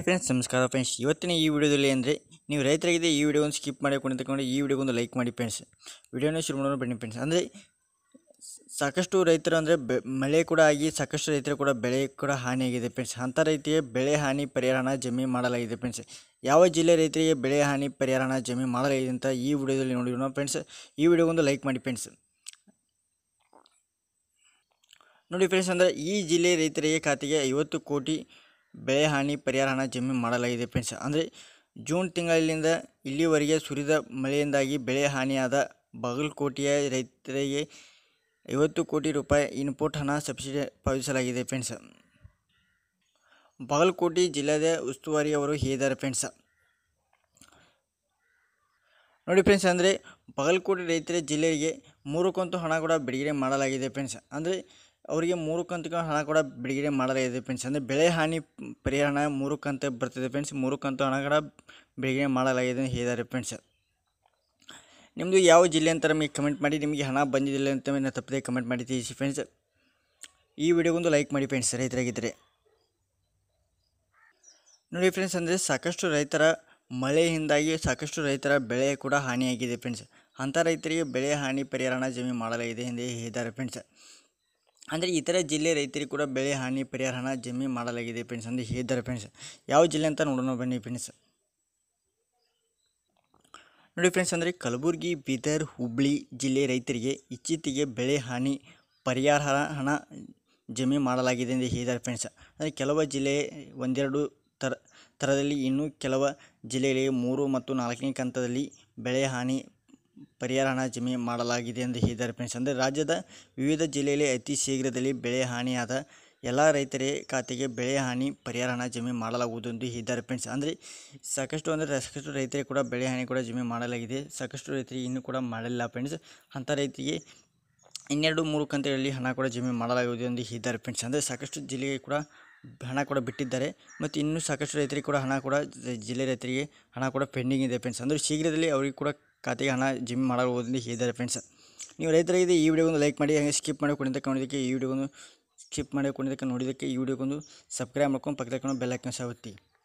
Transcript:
friends ನಮಸ್ಕಾರ friends ಇವತ್ತಿನ ಈ ವಿಡಿಯೋದಲ್ಲಿ ಅಂದರೆ ನೀವು ರೈತರಾಗಿದೆ ಈ ವಿಡಿಯೋವನ್ನು ಸ್ಕಿಪ್ ಮಾಡಿ ಕೊಂಡು ಈ ವಿಡಿಯೋಗೊಂದು ಲೈಕ್ ಮಾಡಿ ಫ್ರೆಂಡ್ಸ್ ವಿಡಿಯೋನ ಶುರು ಮಾಡೋಣ ಬನ್ನಿ ಫ್ರೆಂಡ್ಸ್ ಅಂದರೆ ಸಾಕಷ್ಟು ರೈತರು ಅಂದರೆ ಬೆ ಮಳೆ ಕೂಡ ಆಗಿ ಸಾಕಷ್ಟು ರೈತರು ಕೂಡ ಬೆಳೆ ಕೂಡ ಹಾನಿಯಾಗಿದೆ ಫ್ರೆಂಡ್ಸ್ ಅಂಥ ರೈತರಿಗೆ ಬೆಳೆ ಹಾನಿ ಪರಿಹಾರನ ಜಮೀನು ಮಾಡಲಾಗಿದೆ ಫ್ರೆಂಡ್ಸ್ ಯಾವ ಜಿಲ್ಲೆ ರೈತರಿಗೆ ಬೆಳೆ ಹಾನಿ ಪರಿಹಾರನ ಜಮೀನು ಮಾಡಲಾಗಿದೆ ಅಂತ ಈ ವಿಡಿಯೋದಲ್ಲಿ ನೋಡಿರೋಣ ಫ್ರೆಂಡ್ಸ್ ಈ ವಿಡಿಯೋಗೊಂದು ಲೈಕ್ ಮಾಡಿ ಫ್ರೆಂಡ್ಸ್ ನೋಡಿ ಫ್ರೆಂಡ್ಸ್ ಅಂದರೆ ಈ ಜಿಲ್ಲೆ ರೈತರಿಗೆ ಖಾತೆಗೆ ಐವತ್ತು ಕೋಟಿ ಬೆಳೆ ಹಾನಿ ಪರಿಹಾರ ಹಣ ಜಮೀನು ಮಾಡಲಾಗಿದೆ ಫ್ರೆಂಡ್ಸ್ ಅಂದರೆ ಜೂನ್ ತಿಂಗಳಿಂದ ಇಲ್ಲಿವರೆಗೆ ಸುರಿದ ಮಳೆಯಿಂದಾಗಿ ಬೆಳೆ ಹಾನಿಯಾದ ಬಾಗಲಕೋಟೆಯ ರೈತರಿಗೆ ಐವತ್ತು ಕೋಟಿ ರೂಪಾಯಿ ಇನ್ಪುಟ್ ಹಣ ಸಬ್ಸಿಡಿ ಪಾವತಿಸಲಾಗಿದೆ ಫ್ರೆಂಡ್ಸ್ ಬಾಗಲಕೋಟೆ ಜಿಲ್ಲೆಯ ಉಸ್ತುವಾರಿ ಅವರು ಹೇಳಿದ್ದಾರೆ ಫ್ರೆಂಡ್ಸ್ ನೋಡಿ ಫ್ರೆಂಡ್ಸ್ ಅಂದರೆ ಬಾಗಲಕೋಟೆ ರೈತರ ಜಿಲ್ಲೆಗೆ ಮೂರು ಕಂತು ಹಣ ಕೂಡ ಬಿಡುಗಡೆ ಮಾಡಲಾಗಿದೆ ಫ್ರೆಂಡ್ಸ್ ಅಂದರೆ ಅವರಿಗೆ ಮೂರು ಕಂತು ಹಣ ಕೂಡ ಬಿಡುಗಡೆ ಮಾಡಲಾಗಿದೆ ಫ್ರೆಂಡ್ಸ್ ಅಂದರೆ ಬೆಳೆ ಹಾನಿ ಪರಿಹಾರ ಹಣ ಮೂರು ಕಂತು ಬರ್ತದೆ ಫ್ರೆಂಡ್ಸ್ ಮೂರು ಕಂತು ಹಣ ಕೂಡ ಬಿಡುಗಡೆ ಮಾಡಲಾಗಿದೆ ಅಂತ ಹೇಳಿದ್ದಾರೆ ಫ್ರೆಂಡ್ಸ್ ನಿಮ್ಮದು ಯಾವ ಜಿಲ್ಲೆ ಅಂತ ನಮಗೆ ಕಮೆಂಟ್ ಮಾಡಿ ನಿಮಗೆ ಹಣ ಬಂದಿದ್ದಿಲ್ಲ ಅಂತ ನಾನು ತಪ್ಪದೆ ಕಮೆಂಟ್ ಮಾಡಿ ತಿಳಿಸಿ ಫ್ರೆಂಡ್ಸ್ ಈ ವಿಡಿಯೋಗೊಂದು ಲೈಕ್ ಮಾಡಿ ಫ್ರೆಂಡ್ಸ್ ರೈತರಾಗಿದ್ದರೆ ನೋಡಿ ಫ್ರೆಂಡ್ಸ್ ಅಂದರೆ ಸಾಕಷ್ಟು ರೈತರ ಮಳೆಯಿಂದಾಗಿ ಸಾಕಷ್ಟು ರೈತರ ಬೆಳೆ ಕೂಡ ಹಾನಿಯಾಗಿದೆ ಫ್ರೆಂಡ್ಸ್ ಅಂಥ ರೈತರಿಗೆ ಬೆಳೆ ಹಾನಿ ಪರಿಹಾರನ ಜಮೀನು ಮಾಡಲಾಗಿದೆ ಎಂದು ಹೇಳಿದ್ದಾರೆ ಫ್ರೆಂಡ್ಸ್ ಅಂದರೆ ಇತರ ಜಿಲ್ಲೆ ರೈತರಿಗೆ ಕೂಡ ಬೆಳೆ ಹಾನಿ ಪರಿಹಾರನ ಜಮೀನು ಮಾಡಲಾಗಿದೆ ಫ್ರೆಂಡ್ಸ್ ಎಂದು ಹೇಳಿದ್ದಾರೆ ಫ್ರೆಂಡ್ಸ್ ಯಾವ ಜಿಲ್ಲೆ ಅಂತ ನೋಡೋಣ ಬನ್ನಿ ಫ್ರೆಂಡ್ಸ್ ನೋಡಿ ಫ್ರೆಂಡ್ಸ್ ಅಂದರೆ ಕಲಬುರಗಿ ಬೀದರ್ ಹುಬ್ಳಿ ಜಿಲ್ಲೆ ರೈತರಿಗೆ ಇತ್ತೀಚೆಗೆ ಬೆಳೆ ಹಾನಿ ಪರಿಹಾರ ಹಣ ಜಮೀನು ಮಾಡಲಾಗಿದೆ ಎಂದು ಹೇಳಿದ್ದಾರೆ ಫ್ರೆಂಡ್ಸ್ ಅಂದರೆ ಕೆಲವು ಜಿಲ್ಲೆ ಒಂದೆರಡು ಥರ ಥರದಲ್ಲಿ ಇನ್ನೂ ಕೆಲವು ಜಿಲ್ಲೆಗಳಿಗೆ ಮೂರು ಮತ್ತು ನಾಲ್ಕನೇ ಕಂತದಲ್ಲಿ ಬೆಳೆ ಹಾನಿ ಪರಿಹಾರ ಹಣ ಜಮೀನು ಮಾಡಲಾಗಿದೆ ಎಂದು ಹೇಳಿದ್ದಾರೆ ಫ್ರೆಂಡ್ಸ್ ಅಂದರೆ ರಾಜ್ಯದ ವಿವಿಧ ಜಿಲ್ಲೆಯಲ್ಲಿ ಅತಿ ಶೀಘ್ರದಲ್ಲಿ ಬೆಳೆ ಹಾನಿಯಾದ ಎಲ್ಲ ರೈತರ ಖಾತೆಗೆ ಬೆಳೆ ಹಾನಿ ಪರಿಹಾರ ಹಣ ಜಮೀನು ಮಾಡಲಾಗುವುದು ಎಂದು ಹೇಳಿದ್ದಾರೆ ಫ್ರೆಂಡ್ಸ್ ಅಂದರೆ ಸಾಕಷ್ಟು ಅಂದರೆ ಸಾಕಷ್ಟು ರೈತರಿಗೆ ಕೂಡ ಬೆಳೆ ಹಾನಿ ಕೂಡ ಜಮೀನು ಮಾಡಲಾಗಿದೆ ಸಾಕಷ್ಟು ರೈತರಿಗೆ ಇನ್ನೂ ಕೂಡ ಮಾಡಿಲ್ಲ ಫ್ರೆಂಡ್ಸ್ ಅಂಥ ರೈತರಿಗೆ ಇನ್ನೆರಡು ಮೂರು ಕಂತುಗಳಲ್ಲಿ ಹಣ ಕೂಡ ಜಮೀನು ಮಾಡಲಾಗುವುದು ಎಂದು ಹೇಳಿದ್ದಾರೆ ಫ್ರೆಂಡ್ಸ್ ಅಂದರೆ ಸಾಕಷ್ಟು ಜಿಲ್ಲೆಗೆ ಕೂಡ ಹಣ ಕೂಡ ಬಿಟ್ಟಿದ್ದಾರೆ ಮತ್ತು ಇನ್ನೂ ಸಾಕಷ್ಟು ರೈತರಿಗೆ ಕೂಡ ಹಣ ಕೂಡ ಜಿಲ್ಲೆ ರೈತರಿಗೆ ಹಣ ಕೂಡ ಪೆಂಡಿಂಗ್ ಇದೆ ಫ್ರೆಂಡ್ಸ್ ಅಂದರೆ ಶೀಘ್ರದಲ್ಲಿ ಅವರಿಗೆ ಕೂಡ ಖಾತೆಗೆ ಹಣ ಜಮೀನು ಮಾಡಲಾಗುವುದು ಎಂದು ಹೇಳಿದ್ದಾರೆ ಫ್ರೆಂಡ್ಸ್ ನೀವು ರೈತರಿಗೆ ಈ ವಿಡಿಯೋಗೊಂದು ಲೈಕ್ ಮಾಡಿ ಹಾಗೆ ಸ್ಕಿಪ್ ಮಾಡಿ ಕೊಂಡಿದ್ದಕ್ಕೆ ನೋಡಿದ್ದಕ್ಕೆ ಈ ವಿಡಿಯೋಗೊಂದು ಸ್ಕಿಪ್ ಮಾಡಿ ಕೊಂಡಿದ್ದಕ್ಕೆ ನೋಡಿದ್ದಕ್ಕೆ ಈ ವಿಡಿಯೋಗೊಂದು ಸಬ್ಸ್ಕ್ರೈಬ್ ಮಾಡ್ಕೊಂಡು ಪಕ್ಕದಕ್ಕೆ ಬೆಲ್ ಐಕನ್ ಸಹ ಒತ್ತಿ